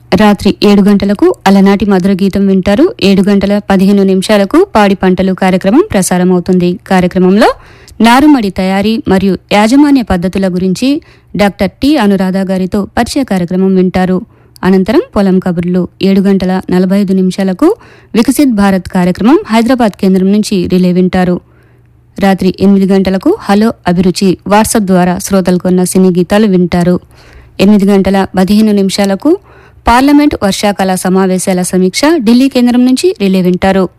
రాత్రి ఏడు గంటలకు అలనాటి మధుర గీతం వింటారు ఏడు గంటల పదిహేను నిమిషాలకు పాడి పంటలు కార్యక్రమం ప్రసారమవుతుంది కార్యక్రమంలో నారుమడి తయారీ మరియు యాజమాన్య పద్ధతుల గురించి డాక్టర్ టి అనురాధ గారితో పరిచయ కార్యక్రమం వింటారు అనంతరం పొలం కబుర్లు ఏడు గంటల నలభై ఐదు నిమిషాలకు వికసిత్ భారత్ కార్యక్రమం హైదరాబాద్ కేంద్రం నుంచి రిలే వింటారు రాత్రి ఎనిమిది గంటలకు హలో అభిరుచి వాట్సాప్ ద్వారా శ్రోతలు కొన్న సినీ గీతాలు వింటారు ఎనిమిది గంటల పదిహేను నిమిషాలకు పార్లమెంట్ వర్షాకాల సమావేశాల సమీక్ష ఢిల్లీ కేంద్రం నుంచి రిలే వింటారు